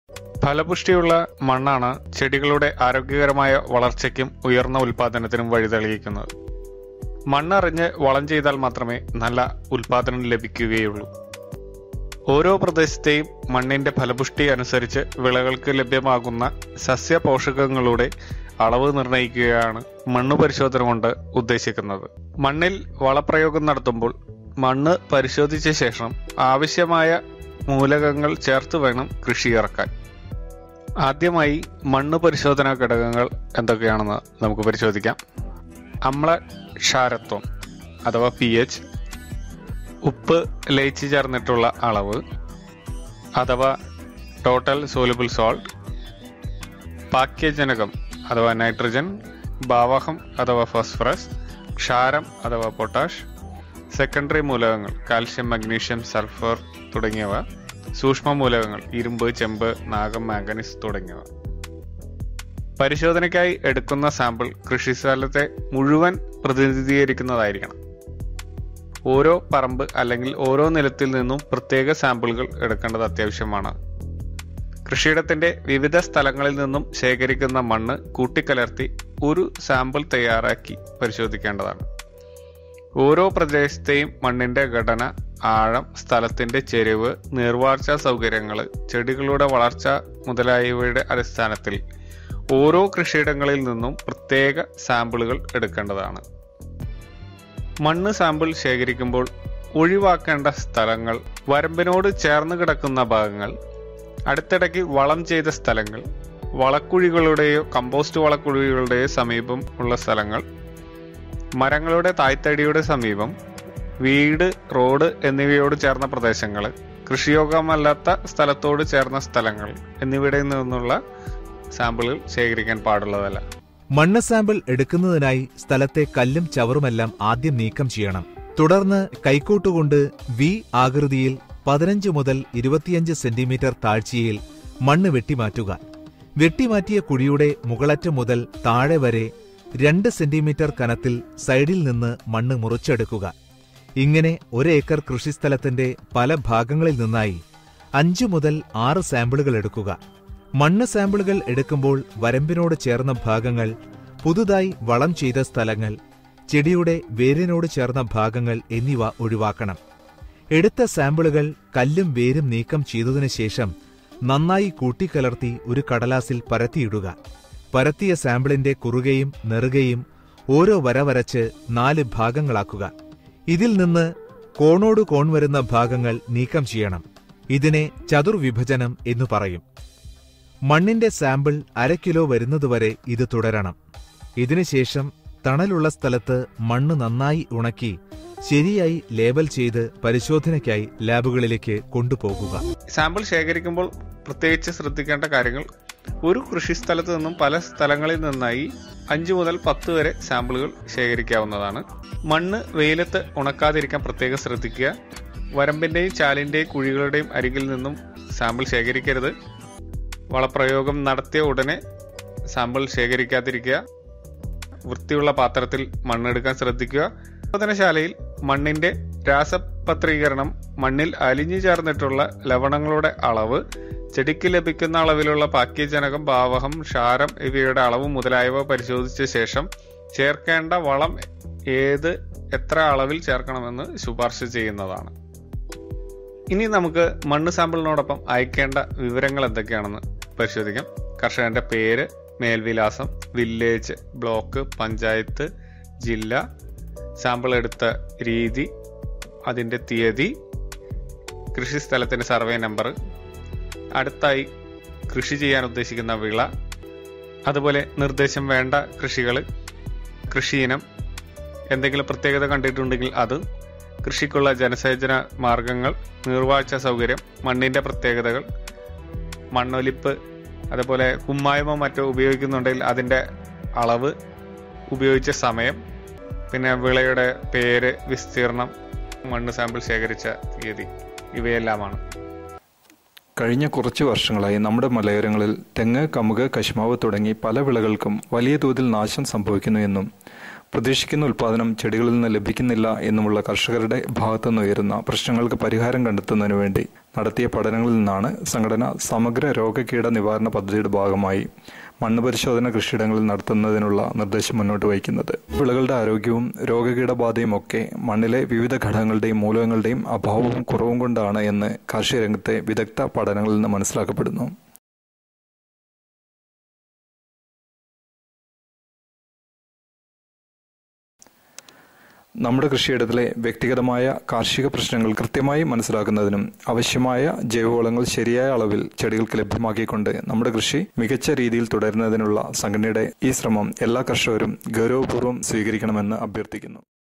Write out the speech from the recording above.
ഫലപുഷ്ടിയുള്ള മണ്ണാണ് ചെടികളുടെ ആരോഗ്യകരമായ വളർച്ചയ്ക്കും ഉയർന്ന ഉൽപാദനത്തിനും വഴിതെളിയിക്കുന്നത് മണ്ണറിഞ്ഞ് വളം ചെയ്താൽ മാത്രമേ നല്ല ഉൽപാദനം ലഭിക്കുകയുള്ളൂ ഓരോ പ്രദേശത്തെയും മണ്ണിന്റെ ഫലപുഷ്ടി അനുസരിച്ച് വിളകൾക്ക് ലഭ്യമാകുന്ന സസ്യ പോഷകങ്ങളുടെ അളവ് നിർണ്ണയിക്കുകയാണ് മണ്ണ് പരിശോധന കൊണ്ട് ഉദ്ദേശിക്കുന്നത് മണ്ണിൽ വളപ്രയോഗം നടത്തുമ്പോൾ മണ്ണ് പരിശോധിച്ച ശേഷം ആവശ്യമായ മൂലകങ്ങൾ ചേർത്ത് വേണം കൃഷി ഇറക്കാൻ ആദ്യമായി മണ്ണ് പരിശോധനാ ഘടകങ്ങൾ എന്തൊക്കെയാണെന്ന് നമുക്ക് പരിശോധിക്കാം അമ്ല ക്ഷാരത്വം അഥവാ പി എച്ച് ഉപ്പ് ലയിച്ചു ചേർന്നിട്ടുള്ള അളവ് അഥവാ ടോട്ടൽ സോലുബിൾ സോൾട്ട് പാക്യജനകം അഥവാ നൈട്രജൻ ഭാവകം അഥവാ ഫോസ്ഫറസ് ക്ഷാരം അഥവാ പൊട്ടാഷ് സെക്കൻഡറി മൂലകങ്ങൾ കാൽഷ്യം മഗ്നീഷ്യം സൾഫർ തുടങ്ങിയവ സൂക്ഷ്മ മൂലകങ്ങൾ ഇരുമ്പ് ചെമ്പ് നാഗം മാംഗനീസ് തുടങ്ങിയവ പരിശോധനയ്ക്കായി എടുക്കുന്ന സാമ്പിൾ കൃഷിസ്ഥലത്തെ മുഴുവൻ പ്രതിനിധീകരിക്കുന്നതായിരിക്കണം ഓരോ പറമ്പ് അല്ലെങ്കിൽ ഓരോ നിലത്തിൽ നിന്നും പ്രത്യേക സാമ്പിളുകൾ എടുക്കേണ്ടത് അത്യാവശ്യമാണ് കൃഷിയിടത്തിന്റെ വിവിധ സ്ഥലങ്ങളിൽ നിന്നും ശേഖരിക്കുന്ന മണ്ണ് കൂട്ടിക്കലർത്തി ഒരു സാമ്പിൾ തയ്യാറാക്കി പരിശോധിക്കേണ്ടതാണ് ഓരോ പ്രദേശത്തെയും മണ്ണിന്റെ ഘടന ആഴം സ്ഥലത്തിന്റെ ചെരിവ് നീർവാർച്ച സൗകര്യങ്ങൾ ചെടികളുടെ വളർച്ച മുതലായവയുടെ അടിസ്ഥാനത്തിൽ ഓരോ കൃഷിയിടങ്ങളിൽ നിന്നും പ്രത്യേക സാമ്പിളുകൾ എടുക്കേണ്ടതാണ് മണ്ണ് സാമ്പിൾ ശേഖരിക്കുമ്പോൾ ഒഴിവാക്കേണ്ട സ്ഥലങ്ങൾ വരമ്പിനോട് ചേർന്ന് കിടക്കുന്ന ഭാഗങ്ങൾ അടുത്തിടയ്ക്ക് വളം ചെയ്ത സ്ഥലങ്ങൾ വളക്കുഴികളുടെയോ കമ്പോസ്റ്റ് വളക്കുഴികളുടെയോ സമീപം ഉള്ള സ്ഥലങ്ങൾ മരങ്ങളുടെ തായ്തടിയുടെ സമീപം വീട് റോഡ് എന്നിവയോട് ചേർന്ന പ്രദേശങ്ങൾ കൃഷിയോഗ്യമല്ലാത്ത സ്ഥലത്തോട് ചേർന്ന സ്ഥലങ്ങൾ എന്നിവിടയിൽ നിന്നുള്ള സാമ്പിളുകൾ ശേഖരിക്കാൻ പാടുള്ളതല്ല മണ്ണ് സാമ്പിൾ എടുക്കുന്നതിനായി സ്ഥലത്തെ കല്ലും ചവറുമെല്ലാം ആദ്യം നീക്കം ചെയ്യണം തുടർന്ന് കൈക്കോട്ടുകൊണ്ട് വി ആകൃതിയിൽ പതിനഞ്ച് മുതൽ ഇരുപത്തിയഞ്ച് സെന്റിമീറ്റർ താഴ്ചയിൽ മണ്ണ് വെട്ടിമാറ്റുക വെട്ടിമാറ്റിയ കുഴിയുടെ മുകളറ്റം മുതൽ താഴെ വരെ രണ്ട് സെന്റിമീറ്റർ കനത്തിൽ സൈഡിൽ നിന്ന് മണ്ണ് മുറിച്ചെടുക്കുക ഇങ്ങനെ ഒരേക്കർ കൃഷിസ്ഥലത്തിന്റെ പല ഭാഗങ്ങളിൽ നിന്നായി അഞ്ചു മുതൽ ആറ് സാമ്പിളുകൾ എടുക്കുക മണ്ണ് സാമ്പിളുകൾ എടുക്കുമ്പോൾ വരമ്പിനോട് ചേർന്ന ഭാഗങ്ങൾ പുതുതായി വളം ചെയ്ത സ്ഥലങ്ങൾ ചെടിയുടെ വേരിനോട് ചേർന്ന ഭാഗങ്ങൾ എന്നിവ ഒഴിവാക്കണം എടുത്ത സാമ്പിളുകൾ കല്ലും വേരും നീക്കം ചെയ്തതിനു ശേഷം നന്നായി കൂട്ടിക്കലർത്തി ഒരു കടലാസിൽ പരത്തിയിടുക പരത്തിയ സാമ്പിളിന്റെ കുറുകയും നെറുകയും ഓരോ വര വരച്ച് നാല് ഭാഗങ്ങളാക്കുക ഇതിൽ നിന്ന് കോണോട് കോൺ വരുന്ന ഭാഗങ്ങൾ നീക്കം ചെയ്യണം ഇതിനെ ചതുർവിഭജനം എന്നു പറയും മണ്ണിന്റെ സാമ്പിൾ അര കിലോ വരുന്നതുവരെ ഇത് തുടരണം ഇതിനുശേഷം തണലുള്ള സ്ഥലത്ത് മണ്ണ് നന്നായി ഉണക്കി ശരിയായി ലേബൽ ചെയ്ത് പരിശോധനയ്ക്കായി ലാബുകളിലേക്ക് കൊണ്ടുപോകുക സാമ്പിൾ ശേഖരിക്കുമ്പോൾ പ്രത്യേകിച്ച് ശ്രദ്ധിക്കേണ്ട കാര്യങ്ങൾ ഒരു കൃഷിസ്ഥലത്ത് നിന്നും പല സ്ഥലങ്ങളിൽ നിന്നായി അഞ്ച് മുതൽ പത്ത് വരെ സാമ്പിളുകൾ ശേഖരിക്കാവുന്നതാണ് മണ്ണ് വെയിലത്ത് ഉണക്കാതിരിക്കാൻ പ്രത്യേകം ശ്രദ്ധിക്കുക വരമ്പിന്റെയും ചാലിന്റെയും കുഴികളുടെയും അരികിൽ നിന്നും സാമ്പിൾ ശേഖരിക്കരുത് വളപ്രയോഗം നടത്തിയ ഉടനെ സാമ്പിൾ ശേഖരിക്കാതിരിക്കുക വൃത്തിയുള്ള പാത്രത്തിൽ മണ്ണെടുക്കാൻ ശ്രദ്ധിക്കുക പരിശോധനശാലയിൽ മണ്ണിന്റെ രാസപത്രീകരണം മണ്ണിൽ അലിഞ്ഞു ചേർന്നിട്ടുള്ള ലവണങ്ങളുടെ അളവ് ചെടിക്ക് ലഭിക്കുന്ന അളവിലുള്ള പാക്യജനകം ഭാവകം ക്ഷാരം ഇവയുടെ അളവ് മുതലായവ പരിശോധിച്ച ശേഷം ചേർക്കേണ്ട വളം ഏത് എത്ര അളവിൽ ചേർക്കണമെന്ന് ശുപാർശ ചെയ്യുന്നതാണ് ഇനി നമുക്ക് മണ്ണ് സാമ്പിളിനോടൊപ്പം അയക്കേണ്ട വിവരങ്ങൾ എന്തൊക്കെയാണെന്ന് പരിശോധിക്കാം കർഷകന്റെ പേര് മേൽവിലാസം വില്ലേജ് ബ്ലോക്ക് പഞ്ചായത്ത് ജില്ല സാമ്പിൾ എടുത്ത രീതി അതിൻ്റെ തീയതി കൃഷിസ്ഥലത്തിൻ്റെ സർവേ നമ്പർ അടുത്തായി കൃഷി ചെയ്യാൻ ഉദ്ദേശിക്കുന്ന വിള അതുപോലെ നിർദ്ദേശം വേണ്ട കൃഷികൾ കൃഷിയിനം എന്തെങ്കിലും പ്രത്യേകത കണ്ടിട്ടുണ്ടെങ്കിൽ അത് കൃഷിക്കുള്ള ജനസേചന മാർഗങ്ങൾ നീർവാഴ്ച സൗകര്യം മണ്ണിന്റെ പ്രത്യേകതകൾ മണ്ണൊലിപ്പ് അതുപോലെ കുമ്മായമോ മറ്റോ ഉപയോഗിക്കുന്നുണ്ടെങ്കിൽ അതിന്റെ അളവ് ഉപയോഗിച്ച സമയം പിന്നെ വിളയുടെ പേര് വിസ്തീർണം മണ്ണ് സാമ്പിൾ ശേഖരിച്ച തീയതി ഇവയെല്ലാമാണ് കഴിഞ്ഞ കുറച്ച് വർഷങ്ങളായി നമ്മുടെ മലയോരങ്ങളിൽ തെങ്ങ് കമുക് കശുമാവ് തുടങ്ങി പല വിളകൾക്കും വലിയ തോതിൽ നാശം സംഭവിക്കുന്നു എന്നും പ്രതീക്ഷിക്കുന്ന ഉൽപ്പാദനം ചെടികളിൽ നിന്ന് ലഭിക്കുന്നില്ല എന്നുമുള്ള കർഷകരുടെ ഭാഗത്തുനിന്ന് ഉയരുന്ന പ്രശ്നങ്ങൾക്ക് പരിഹാരം കണ്ടെത്തുന്നതിനു വേണ്ടി നടത്തിയ പഠനങ്ങളിൽ നിന്നാണ് സംഘടന സമഗ്ര രോഗകീട നിവാരണ പദ്ധതിയുടെ ഭാഗമായി മണ്ണ് പരിശോധന കൃഷിയിടങ്ങളിൽ നടത്തുന്നതിനുള്ള നിർദ്ദേശം മുന്നോട്ട് വയ്ക്കുന്നത് വിളകളുടെ ആരോഗ്യവും രോഗകീടബാധയും ഒക്കെ മണ്ണിലെ വിവിധ ഘടകങ്ങളുടെയും മൂലകങ്ങളുടെയും അഭാവവും കുറവും കൊണ്ടാണ് എന്ന് കാർഷിക രംഗത്തെ വിദഗ്ധ പഠനങ്ങളിൽ നിന്ന് മനസ്സിലാക്കപ്പെടുന്നു നമ്മുടെ കൃഷിയിടത്തിലെ വ്യക്തിഗതമായ കാർഷിക പ്രശ്നങ്ങൾ കൃത്യമായി മനസ്സിലാക്കുന്നതിനും ആവശ്യമായ ജൈവവളങ്ങൾ ശരിയായ അളവിൽ ചെടികൾക്ക് ലഭ്യമാക്കിക്കൊണ്ട് നമ്മുടെ കൃഷി മികച്ച രീതിയിൽ തുടരുന്നതിനുള്ള സംഘടനയുടെ ഈ ശ്രമം എല്ലാ കർഷകരും ഗൗരവപൂർവ്വം സ്വീകരിക്കണമെന്ന് അഭ്യർത്ഥിക്കുന്നു